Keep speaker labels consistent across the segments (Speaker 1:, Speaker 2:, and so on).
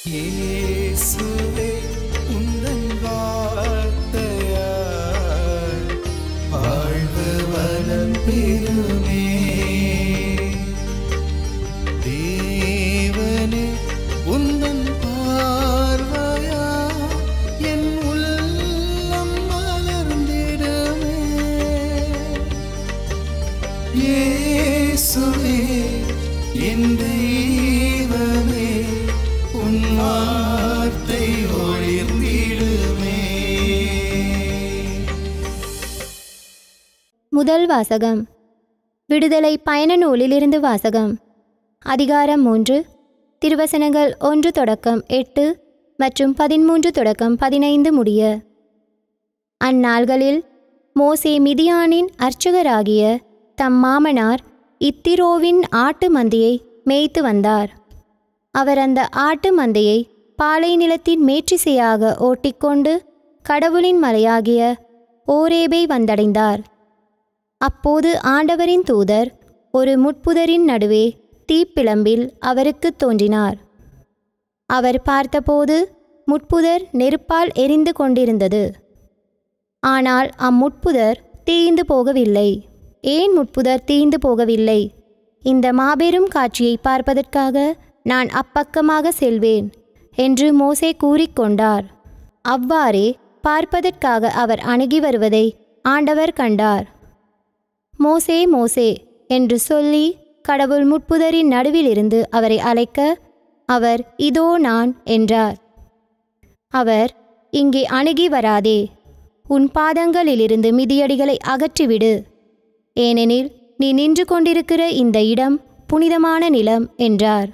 Speaker 1: இயேசுவே உந்தன் வார்த்தையால் வாழ்வு வளம் பெறுமே தேவனே உந்தன் பார்வையா என் உள்ளம் மலர்ந்திடுமே இயேசுவே என் தெய்வமே உன் வார்த்தை ஒளிர்ந்திடுமே
Speaker 2: முதல் வாசகம் விடுதலை பயண நூலிலிருந்து வாசகம் அதிகாரம் மூன்று திருவசனங்கள் ஒன்று தொடக்கம் எட்டு மற்றும் பதிமூன்று தொடக்கம் பதினைந்து முடிய அந்நாள்களில் மோசே மிதியானின் அர்ச்சகராகிய தம் மாமனார் இத்திரோவின் ஆட்டு மந்தையை மேய்த்து வந்தார் அவர் அந்த ஆட்டு மந்தையை பாலை நிலத்தின் மேற்றிசையாக ஓட்டிக்கொண்டு கடவுளின் மலையாகிய ஓரேபை வந்தடைந்தார் அப்போது ஆண்டவரின் தூதர் ஒரு முட்புதரின் நடுவே தீப்பிழம்பில் அவருக்குத் தோன்றினார் அவர் பார்த்தபோது முட்புதர் நெருப்பால் எரிந்து கொண்டிருந்தது ஆனால் அம்முட்புதர் தீய்ந்து போகவில்லை ஏன் முட்புதர் தீய்ந்து போகவில்லை இந்த மாபெரும் காட்சியை பார்ப்பதற்காக நான் அப்பக்கமாக செல்வேன் என்று மோசே கூறிக்கொண்டார் அவ்வாறே பார்ப்பதற்காக அவர் அணுகி வருவதை ஆண்டவர் கண்டார் மோசே மோசே என்று சொல்லி கடவுள் முட்புதரின் நடுவிலிருந்து அவரை அழைக்க அவர் இதோ நான் என்றார் அவர் இங்கே அணுகி வராதே உன் பாதங்களிலிருந்து மிதியடிகளை அகற்றிவிடு ஏனெனில் நீ நின்று கொண்டிருக்கிற இந்த இடம் புனிதமான நிலம் என்றார்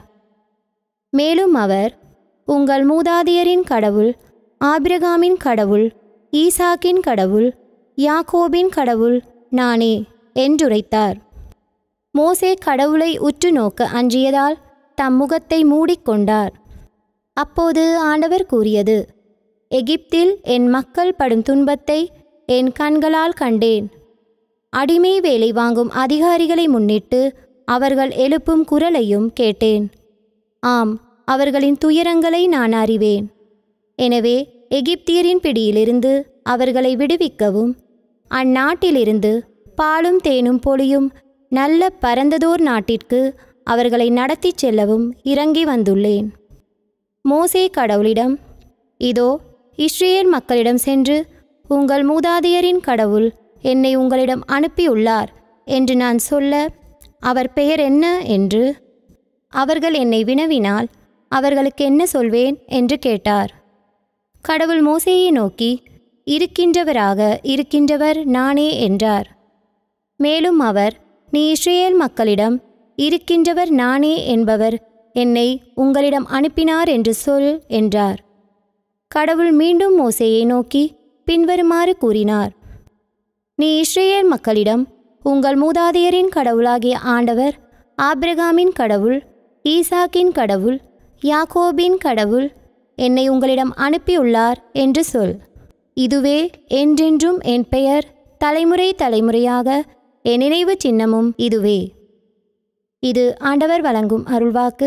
Speaker 2: மேலும் அவர் உங்கள் மூதாதையரின் கடவுள் ஆபிரகாமின் கடவுள் ஈசாக்கின் கடவுள் யாக்கோபின் கடவுள் நானே என்றுரைத்தார் மோசே கடவுளை உற்று நோக்க அஞ்சியதால் தம் முகத்தை மூடிக்கொண்டார் அப்போது ஆண்டவர் கூறியது எகிப்தில் என் மக்கள் படும் துன்பத்தை என் கண்களால் கண்டேன் அடிமை வேலை வாங்கும் அதிகாரிகளை முன்னிட்டு அவர்கள் எழுப்பும் குரலையும் கேட்டேன் ஆம் அவர்களின் துயரங்களை நான் அறிவேன் எனவே எகிப்தியரின் பிடியிலிருந்து அவர்களை விடுவிக்கவும் அந்நாட்டிலிருந்து பாலும் தேனும் பொழியும் நல்ல பரந்ததோர் நாட்டிற்கு அவர்களை நடத்திச் செல்லவும் இறங்கி வந்துள்ளேன் மோசே கடவுளிடம் இதோ இஸ்ரேல் மக்களிடம் சென்று உங்கள் மூதாதையரின் கடவுள் என்னை உங்களிடம் அனுப்பியுள்ளார் என்று நான் சொல்ல அவர் பெயர் என்ன என்று அவர்கள் என்னை வினவினால் அவர்களுக்கு என்ன சொல்வேன் என்று கேட்டார் கடவுள் மோசேயை நோக்கி இருக்கின்றவராக இருக்கின்றவர் நானே என்றார் மேலும் அவர் நீ இஸ்ரேல் மக்களிடம் இருக்கின்றவர் நானே என்பவர் என்னை உங்களிடம் அனுப்பினார் என்று சொல் என்றார் கடவுள் மீண்டும் மோசேயை நோக்கி பின்வருமாறு கூறினார் நீ இஸ்ரேல் மக்களிடம் உங்கள் மூதாதையரின் கடவுளாகிய ஆண்டவர் ஆபிரகாமின் கடவுள் ஈசாக்கின் கடவுள் யாக்கோபின் கடவுள் என்னை உங்களிடம் அனுப்பியுள்ளார் என்று சொல் இதுவே என்றென்றும் என் பெயர் தலைமுறை தலைமுறையாக என் நினைவு சின்னமும் இதுவே இது ஆண்டவர் வழங்கும் அருள்வாக்கு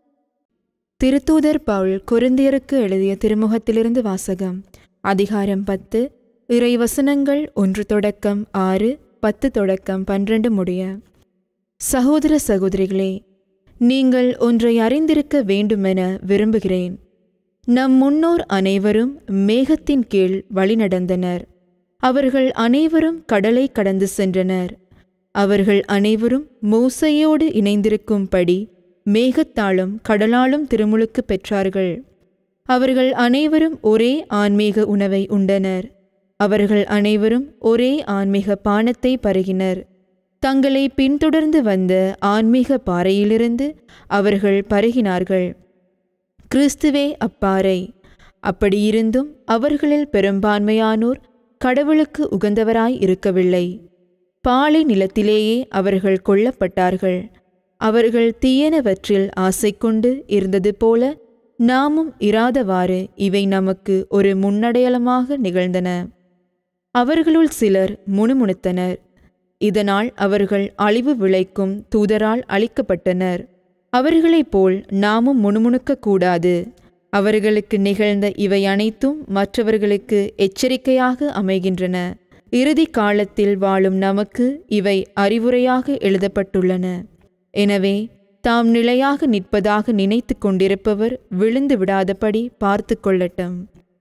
Speaker 3: திருத்தூதர் பவுல் கொரிந்தியருக்கு எழுதிய திருமுகத்திலிருந்து வாசகம் அதிகாரம் பத்து இறை வசனங்கள் ஒன்று தொடக்கம் ஆறு பத்து தொடக்கம் பன்னிரண்டு முடிய சகோதர சகோதரிகளே நீங்கள் ஒன்றை அறிந்திருக்க வேண்டுமென விரும்புகிறேன் நம் முன்னோர் அனைவரும் மேகத்தின் கீழ் வழிநடந்தனர் அவர்கள் அனைவரும் கடலை கடந்து சென்றனர் அவர்கள் அனைவரும் மோசையோடு இணைந்திருக்கும்படி மேகத்தாலும் கடலாலும் திருமுழுக்கு பெற்றார்கள் அவர்கள் அனைவரும் ஒரே ஆன்மீக உணவை உண்டனர் அவர்கள் அனைவரும் ஒரே ஆன்மீக பானத்தை பருகினர் தங்களை பின்தொடர்ந்து வந்த ஆன்மீக பாறையிலிருந்து அவர்கள் பருகினார்கள் கிறிஸ்துவே அப்பாறை அப்படியிருந்தும் அவர்களில் பெரும்பான்மையானோர் கடவுளுக்கு உகந்தவராய் இருக்கவில்லை பாலை நிலத்திலேயே அவர்கள் கொல்லப்பட்டார்கள் அவர்கள் தீயனவற்றில் ஆசை கொண்டு இருந்தது போல நாமும் இராதவாறு இவை நமக்கு ஒரு முன்னடையாளமாக நிகழ்ந்தன அவர்களுள் சிலர் முணுமுணுத்தனர் இதனால் அவர்கள் அழிவு விளைக்கும் தூதரால் அழிக்கப்பட்டனர் அவர்களைப் போல் நாமும் முணுமுணுக்கக் கூடாது அவர்களுக்கு நிகழ்ந்த இவை அனைத்தும் மற்றவர்களுக்கு எச்சரிக்கையாக அமைகின்றன இறுதி காலத்தில் வாழும் நமக்கு இவை அறிவுரையாக எழுதப்பட்டுள்ளன எனவே தாம் நிலையாக நிற்பதாக நினைத்து கொண்டிருப்பவர் விழுந்து விடாதபடி பார்த்து கொள்ளட்டும்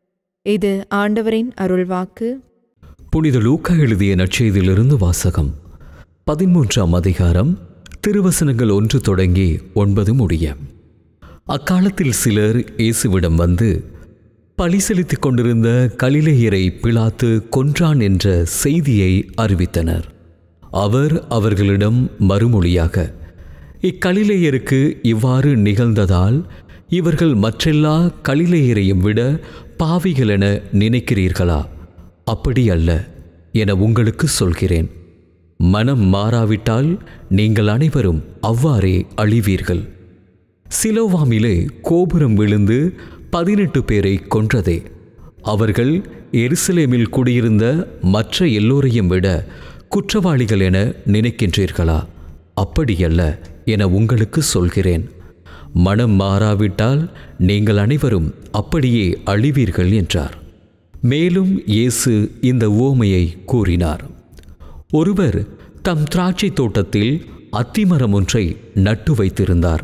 Speaker 3: இது ஆண்டவரின் அருள்வாக்கு
Speaker 4: புனித லூக்கா எழுதிய நற்செய்தியிலிருந்து வாசகம் பதிமூன்றாம் அதிகாரம் திருவசனங்கள் ஒன்று தொடங்கி ஒன்பது முடிய அக்காலத்தில் சிலர் இயேசுவிடம் வந்து பழி செலுத்திக் கொண்டிருந்த கலிலேயரை பிலாத்து கொன்றான் என்ற செய்தியை அறிவித்தனர் அவர் அவர்களிடம் மறுமொழியாக இக்கலிலேயருக்கு இவ்வாறு நிகழ்ந்ததால் இவர்கள் மற்றெல்லா கலிலேயரையும் விட பாவிகள் என நினைக்கிறீர்களா அப்படி அல்ல என உங்களுக்கு சொல்கிறேன் மனம் மாறாவிட்டால் நீங்கள் அனைவரும் அவ்வாறே அழிவீர்கள் சிலோவாமிலே கோபுரம் விழுந்து பதினெட்டு பேரை கொன்றதே அவர்கள் எருசலேமில் குடியிருந்த மற்ற எல்லோரையும் விட குற்றவாளிகள் என நினைக்கின்றீர்களா அப்படியல்ல என உங்களுக்கு சொல்கிறேன் மனம் மாறாவிட்டால் நீங்கள் அனைவரும் அப்படியே அழிவீர்கள் என்றார் மேலும் இயேசு இந்த உவமையை கூறினார் ஒருவர் தம் திராட்சை தோட்டத்தில் அத்திமரம் ஒன்றை நட்டு வைத்திருந்தார்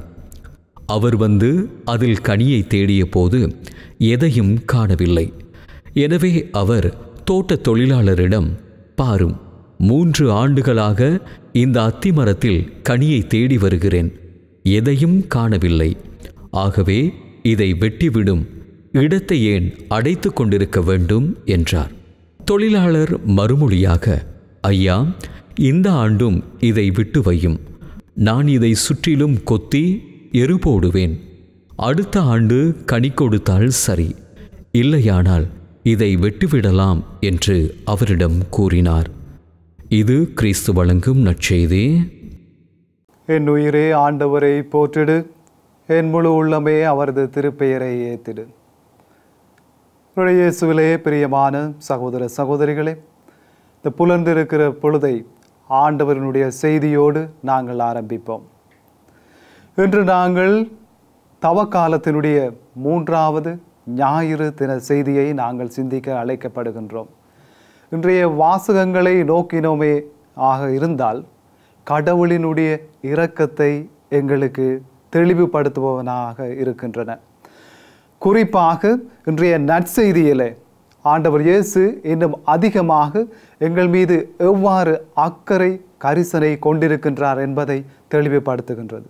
Speaker 4: அவர் வந்து அதில் கனியை தேடிய போது எதையும் காணவில்லை எனவே அவர் தோட்ட தொழிலாளரிடம் பாரும் மூன்று ஆண்டுகளாக இந்த அத்திமரத்தில் கனியை தேடி வருகிறேன் எதையும் காணவில்லை ஆகவே இதை வெட்டிவிடும் இடத்தை ஏன் அடைத்து கொண்டிருக்க வேண்டும் என்றார் தொழிலாளர் மறுமொழியாக ஐயா இந்த ஆண்டும் இதை விட்டு வையும் நான் இதை சுற்றிலும் கொத்தி எரு போடுவேன் அடுத்த ஆண்டு கனி கொடுத்தால் சரி இல்லையானால் இதை வெட்டிவிடலாம் என்று அவரிடம் கூறினார் இது கிறிஸ்து வழங்கும் நற்செய்தி
Speaker 1: என் உயிரே ஆண்டவரை போற்றிடு என் முழு உள்ளமே அவரது திருப்பெயரை ஏத்திடு என்னுடைய இயேசுவிலே பிரியமான சகோதர சகோதரிகளே இந்த புலர்ந்திருக்கிற பொழுதை ஆண்டவரினுடைய செய்தியோடு நாங்கள் ஆரம்பிப்போம் இன்று நாங்கள் தவக்காலத்தினுடைய மூன்றாவது ஞாயிறு தின செய்தியை நாங்கள் சிந்திக்க அழைக்கப்படுகின்றோம் இன்றைய வாசகங்களை நோக்கினோமே ஆக இருந்தால் கடவுளினுடைய இரக்கத்தை எங்களுக்கு தெளிவுபடுத்துபவனாக இருக்கின்றன குறிப்பாக இன்றைய நற்செய்தியிலே ஆண்டவர் இயேசு இன்னும் அதிகமாக எங்கள் மீது எவ்வாறு அக்கறை கரிசனை கொண்டிருக்கின்றார் என்பதை தெளிவுபடுத்துகின்றது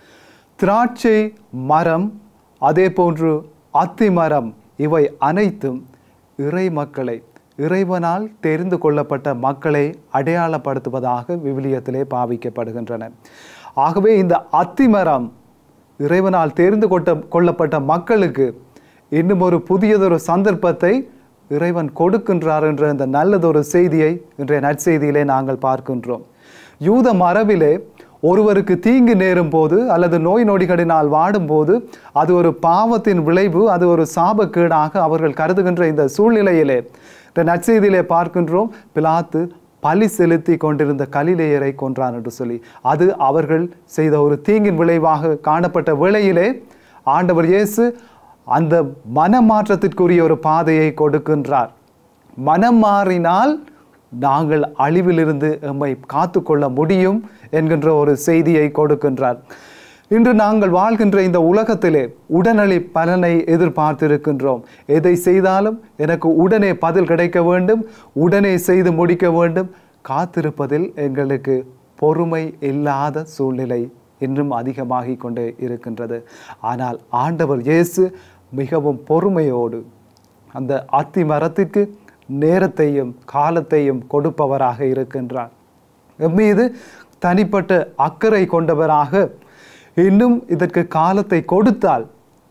Speaker 1: திராட்சை மரம் அதே போன்று அத்தி மரம் இவை அனைத்தும் இறை மக்களை இறைவனால் தெரிந்து கொள்ளப்பட்ட மக்களை அடையாளப்படுத்துவதாக விவிலியத்திலே பாவிக்கப்படுகின்றன ஆகவே இந்த அத்திமரம் இறைவனால் தெரிந்து கொட்ட கொள்ளப்பட்ட மக்களுக்கு இன்னும் ஒரு புதியதொரு சந்தர்ப்பத்தை இறைவன் கொடுக்கின்றார் என்ற இந்த நல்லதொரு செய்தியை இன்றைய நற்செய்தியிலே நாங்கள் பார்க்கின்றோம் யூத மரபிலே ஒருவருக்கு தீங்கு நேரும் போது அல்லது நோய் நொடிகளினால் வாடும்போது அது ஒரு பாவத்தின் விளைவு அது ஒரு சாபக்கேடாக அவர்கள் கருதுகின்ற இந்த சூழ்நிலையிலே இந்த நற்செய்தியிலே பார்க்கின்றோம் பிலாத்து பலி செலுத்தி கொண்டிருந்த கலிலேயரை கொன்றான் என்று சொல்லி அது அவர்கள் செய்த ஒரு தீங்கின் விளைவாக காணப்பட்ட வேளையிலே ஆண்டவர் இயேசு அந்த மனமாற்றத்திற்குரிய ஒரு பாதையை கொடுக்கின்றார் மனம் மாறினால் நாங்கள் அழிவிலிருந்து எம்மை காத்துக்கொள்ள முடியும் என்கின்ற ஒரு செய்தியை கொடுக்கின்றார் இன்று நாங்கள் வாழ்கின்ற இந்த உலகத்திலே உடனடி பலனை எதிர்பார்த்திருக்கின்றோம் எதை செய்தாலும் எனக்கு உடனே பதில் கிடைக்க வேண்டும் உடனே செய்து முடிக்க வேண்டும் காத்திருப்பதில் எங்களுக்கு பொறுமை இல்லாத சூழ்நிலை இன்னும் அதிகமாகிக் கொண்டே இருக்கின்றது ஆனால் ஆண்டவர் இயேசு மிகவும் பொறுமையோடு அந்த அத்தி மரத்திற்கு நேரத்தையும் காலத்தையும் கொடுப்பவராக இருக்கின்றார் எம்மீது தனிப்பட்ட அக்கறை கொண்டவராக இன்னும் இதற்கு காலத்தை கொடுத்தால்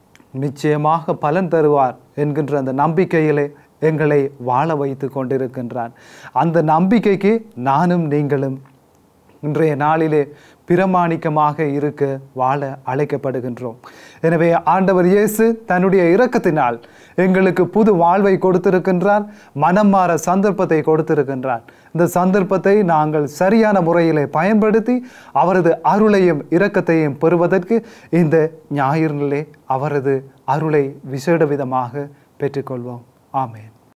Speaker 1: நிச்சயமாக பலன் தருவார் என்கின்ற அந்த நம்பிக்கையிலே எங்களை வாழ வைத்து கொண்டிருக்கின்றான் அந்த நம்பிக்கைக்கு நானும் நீங்களும் இன்றைய நாளிலே பிரமாணிக்கமாக இருக்க வாழ அழைக்கப்படுகின்றோம் எனவே ஆண்டவர் இயேசு தன்னுடைய இரக்கத்தினால் எங்களுக்கு புது வாழ்வை கொடுத்திருக்கின்றார் மனம் மாற சந்தர்ப்பத்தை கொடுத்திருக்கின்றார் இந்த சந்தர்ப்பத்தை நாங்கள் சரியான முறையிலே பயன்படுத்தி அவரது அருளையும் இரக்கத்தையும் பெறுவதற்கு இந்த ஞாயிறிலே அவரது அருளை விசேட விதமாக பெற்றுக்கொள்வோம் ஆமென்